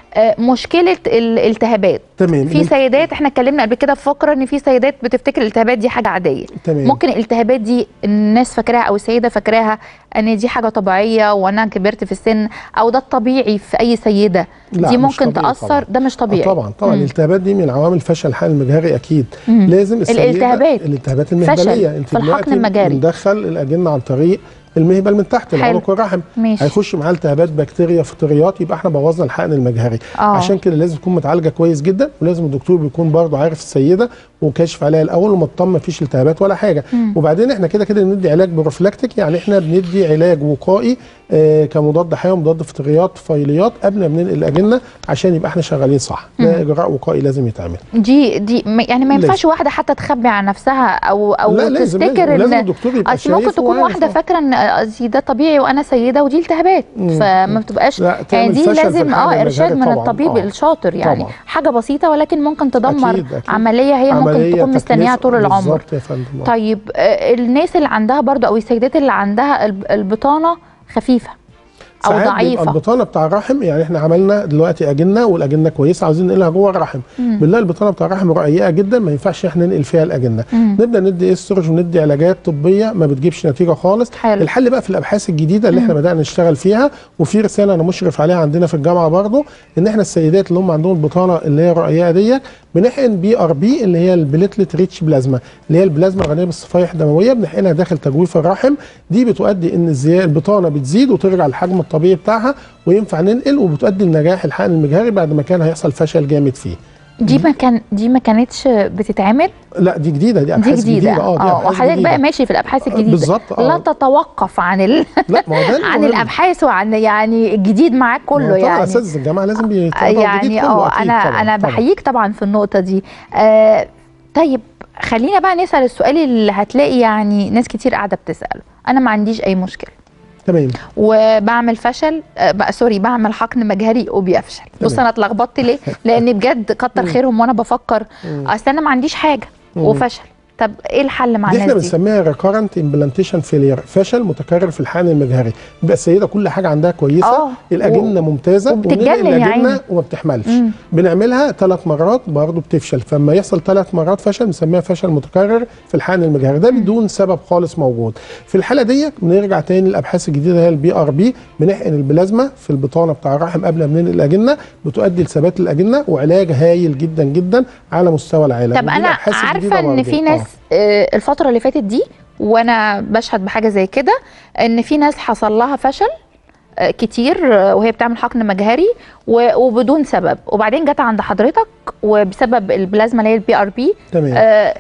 آه، مشكله الالتهابات تمام في سيدات احنا اتكلمنا قبل كده في فقره ان في سيدات بتفتكر الالتهابات دي حاجه عاديه تمام. ممكن الالتهابات دي الناس فاكراها او السيده فاكراها ان دي حاجه طبيعيه وانا كبرت في السن او ده الطبيعي في اي سيده لا، دي مش ممكن طبيعي تاثر طبعاً. ده مش طبيعي آه طبعا طبعا مم. الالتهابات دي من عوامل فشل الحقن المجهري اكيد مم. لازم السيدة- الالتهابات. الالتهابات فشل المهبليه انت في الحقن دلوقتي المجاري. بندخل الاجنه عن طريق المهبل من تحت حلو. العنق والرحم ماشي. هيخش معاه التهابات بكتيريا فطريات يبقى احنا بوظنا الحقن المجهري آه. عشان كده لازم تكون متعالجه كويس جدا ولازم الدكتور بيكون برضه عارف السيده وكاشف عليها الاول ومطمن مفيش التهابات ولا حاجه مم. وبعدين احنا كده كده بندي علاج بروفلاكتيك يعني احنا بندي علاج وقائي آه كمضاد حيوي مضاد فطريات فيليات قبل ما ننقل الاجنه عشان يبقى احنا شغالين صح ده اجراء وقائي لازم يتعمل دي دي م- يعني ما ينفعش لازم. واحده حتى تخبي عن نفسها او او لا، لازم- تفتكر لازم- لازم ان الدكتور يبقى اصل ممكن شايف تكون وعارف. واحده فاكره ان قصدي ده طبيعي وانا سيده ودي التهابات فما بتبقاش لا، تعمل يعني دي فشل في لازم الحقن اه ارشاد المجهري من طبعاً، الطبيب آه. الشاطر يعني طبعاً. حاجه بسيطه ولكن ممكن تدمر أكيد، أكيد. عمليه هي ممكن عملية تكون مستنياها تكلفة- طول العمر بالظبط يا فندم آه. طيب آه، الناس اللي عندها برضو او السيدات اللي عندها الب- البطانه خفيفه او ساعات بيبقى ضعيفه البطانه بتاع الرحم يعني احنا عملنا دلوقتي اجنه والاجنه كويسه عاوزين ننقلها جوه الرحم بالله البطانه بتاع الرحم رقيقه جدا ما ينفعش احنا ننقل فيها الاجنه مم. نبدا ندي استروج وندي علاجات طبيه ما بتجيبش نتيجه خالص حلو. الحل بقى في الابحاث الجديده اللي احنا بدانا نشتغل فيها وفي رساله انا مشرف عليها عندنا في الجامعه برضو ان احنا السيدات اللي هم عندهم البطانه اللي هي الرقيقه ديت بنحقن بي ار بي اللي هي البليتلت ريتش بلازما اللي هي البلازما الغنيه بالصفائح الدمويه بنحقنها داخل تجويف الرحم دي بتؤدي ان الزيادة البطانه بتزيد وترجع للحجم الطبيعي بتاعها وينفع ننقل وبتؤدي لنجاح الحقن المجهري بعد ما كان هيحصل فشل جامد فيه دي ما كان دي ما كانتش بتتعمل لا دي جديده دي دي ابحاث جديده اه دي اه أبحاث وحضرتك جديدة. بقى ماشي في الابحاث الجديده بالظبط، آه. لا تتوقف عن ال... لا ما هو ده عن المهم. الابحاث وعن يعني الجديد معاك ما هو كله طبعا يعني اساتذه الجامعه لازم بيتابعوا الجديد يعني كله اه أكيد انا طبعاً، انا طبعاً. بحييك طبعا في النقطه دي آه طيب خلينا بقى نسال السؤال اللي هتلاقي يعني ناس كتير قاعده بتساله انا ما عنديش اي مشكله تمام وبعمل فشل آه بقى سوري بعمل حقن مجهري وبيفشل بص تمام. انا اتلخبطت ليه لان بجد كتر خيرهم وانا بفكر اصل انا ما عنديش حاجه وفشل طب ايه الحل مع دي احنا الناس دي بنسميها ريكارنت امبلانتيشن فيلير فشل متكرر في الحقن المجهري بيبقى السيده كل حاجه عندها كويسه آه. الاجنه ممتازه وبتتجنن وننقل يا الأجنة عيني. وما بتحملش مم. بنعملها ثلاث مرات برضه بتفشل فلما يحصل ثلاث مرات فشل بنسميها فشل متكرر في الحقن المجهري ده بدون سبب خالص موجود في الحاله دي بنرجع تاني للابحاث الجديده هي البي ار بي بنحقن البلازما في البطانه بتاع الرحم قبل ما ننقل الاجنه بتؤدي لثبات الاجنه وعلاج هايل جدا جدا على مستوى العالم طب ودي انا الأبحاث الجديدة عارفه ان برضه. في ناس آه، الفتره اللي فاتت دي وانا بشهد بحاجه زي كده ان في ناس حصل لها فشل آه، كتير آه، وهي بتعمل حقن مجهري و- وبدون سبب وبعدين جت عند حضرتك وبسبب البلازما اللي هي البي ار بي تمام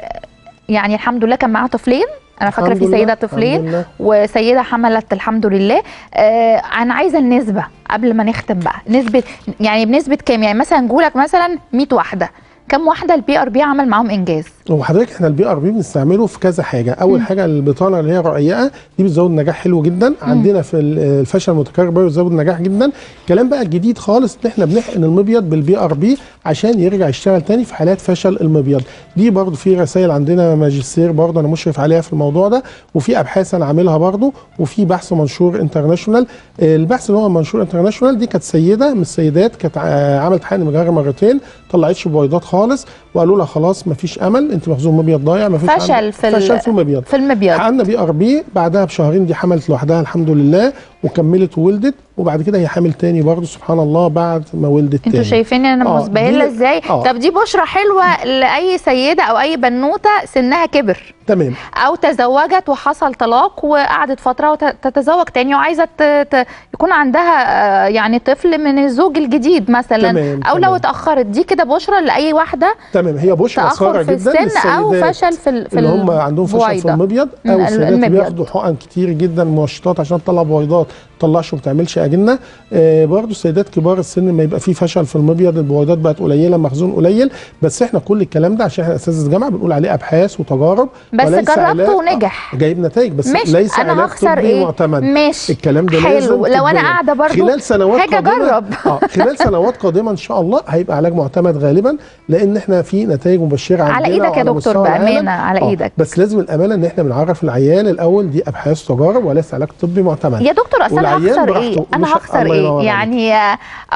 يعني الحمد لله كان معاها طفلين انا فاكره الحمد في لله، سيده الحمد طفلين لله. وسيده حملت الحمد لله آه انا عايزه النسبه قبل ما نختم بقى نسبه يعني بنسبه كام يعني مثلا نقولك مثلا 100 واحده كم واحده البي ار بي عمل معاهم انجاز هو حضرتك احنا البي ار بي بنستعمله في كذا حاجه اول حاجه البطانه اللي هي الرقيقه دي بتزود نجاح حلو جدا عندنا في ال- الفشل المتكرر برضه بتزود نجاح جدا الكلام بقى الجديد خالص ان احنا بنحقن المبيض بالبي ار بي عشان يرجع يشتغل تاني في حالات فشل المبيض دي برضه في رسائل عندنا ماجستير برضه انا مشرف عليها في الموضوع ده وفي ابحاث انا عاملها برضه وفي بحث منشور انترناشونال البحث اللي هو منشور انترناشونال دي كانت سيده من السيدات كانت ع- عملت حقن مجهري مرتين طلعتش بويضات خالص وقالوا لها خلاص مفيش امل انت مخزون مبيض ضايع مفيش فشل عندك- في ال- فشل في المبيض في المبيض حقنا بي ار بي بعدها بشهرين دي حملت لوحدها الحمد لله وكملت وولدت وبعد كده هي حامل تاني برضه سبحان الله بعد ما ولدت انتوا تاني شايفين ان انا آه، مسبهله دي- ازاي آه. طب دي بشرى حلوه لاي سيده او اي بنوته سنها كبر تمام او تزوجت وحصل طلاق وقعدت فتره وتتزوج تاني وعايزه ت... ت... يكون عندها آه، يعني طفل من الزوج الجديد مثلا تمام، او لو تمام. اتاخرت دي كده بشرى لاي واحده تمام هي بشرى ساره تاخر في جدا السن او للسيدات فشل في ال... في اللي هم عندهم فشل في البويضة. المبيض م- او ال- السيدات المبيض. بياخدوا حقن كتير جدا منشطات عشان تطلع بويضات ما تطلعش وما تعملش اجنه آه برضه السيدات كبار السن ما يبقى في فشل في المبيض البويضات بقت قليله مخزون قليل بس احنا كل الكلام ده عشان احنا اساتذه الجامعه بنقول عليه ابحاث وتجارب بس وليس جربته علاج- ونجح. آه، جايب نتائج بس ماشي ليس انا علاج هخسر طبي ايه معتمد ماشي الكلام ده حلو لازم لو انا طبياً. قاعده برضو خلال سنوات حاجه قادمة اجرب اه خلال سنوات قادمه ان شاء الله هيبقى علاج معتمد غالبا لان احنا في نتائج مبشره على عندنا إيدك يا وعلى دكتور، مستوى بأمانة، العالم. على آه، إيدك. بس لازم الامانه ان احنا بنعرف العيان الاول دي ابحاث تجارب وليس علاج طبي معتمد يا دكتور اصل انا والعيان هخسر براحته. ايه انا مش- هخسر الله ينور ايه عليك. يعني آه، أبقى-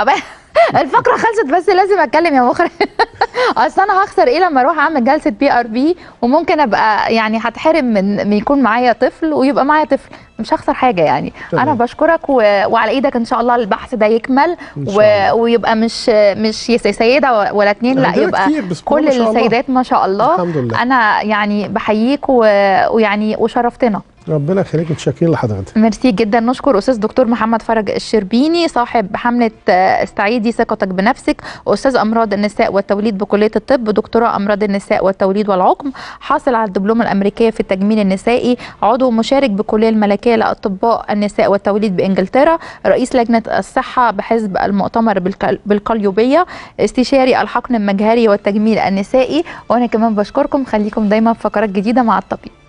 الفقره خلصت بس لازم اتكلم يا مخرج اصل انا هخسر ايه لما اروح اعمل جلسه بي ار بي وممكن ابقى يعني هتحرم من من يكون معايا طفل ويبقى معايا طفل مش هخسر حاجه يعني تمام. انا بشكرك و... وعلى ايدك ان شاء الله البحث ده يكمل إن و... شاء الله. ويبقى مش مش يا سيده ولا اتنين لا عندنا يبقى كتير، بسم الله كل ما شاء الله. السيدات ما شاء الله الحمد لله. انا يعني بحييك و... ويعني وشرفتنا ربنا يخليك متشكرين لحضرتك ميرسي جدا نشكر استاذ دكتور محمد فرج الشربيني صاحب حمله آه، استعيدي ثقتك بنفسك استاذ امراض النساء والتوليد بكليه الطب دكتوراه امراض النساء والتوليد والعقم حاصل على الدبلوم الامريكيه في التجميل النسائي عضو مشارك بالكليه الملكيه لاطباء النساء والتوليد بانجلترا رئيس لجنه الصحه بحزب المؤتمر بالك- بالقليوبيه استشاري الحقن المجهري والتجميل النسائي وانا كمان بشكركم خليكم دايما في فقرات جديده مع الطبيب